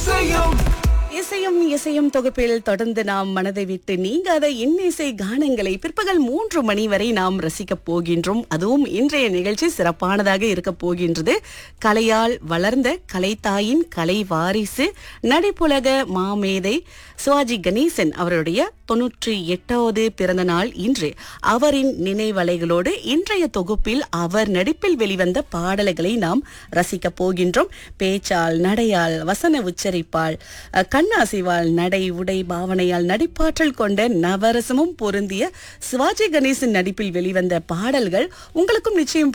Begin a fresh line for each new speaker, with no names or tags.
இசையும்
இசையும் இசையும் தொகுப்பில் தொடர்ந்து நாம் மனதை விட்டு நீங்காத இன்னிசை கானங்களை பிற்பகல் மூன்று மணி வரை நாம் ரசிக்கப் போகின்றோம் அதுவும் இன்றைய நிகழ்ச்சி சிறப்பானதாக இருக்க போகின்றது கலையால் வளர்ந்த கலைத்தாயின் கலை வாரிசு நடிப்புலக மாமேதை சிவாஜி கணேசன் அவருடைய தொன்னூற்றி எட்டாவது பிறந்த நாள் இன்று அவரின் நினைவலைகளோடு இன்றைய தொகுப்பில் அவர் நடிப்பில் வெளிவந்த பாடல்களை நாம் ரசிக்கப் போகின்றோம் பேச்சால் நடையால் வசன உச்சரிப்பால் அஹ், கண்ணாசிவால் நடை உடை பாவனையால் நடிப்பாற்றல் கொண்ட நவரசமும் பொருந்திய சிவாஜி கணேசன் நடிப்பில் வெளிவந்த பாடல்கள் உங்களுக்கும் நிச்சயம்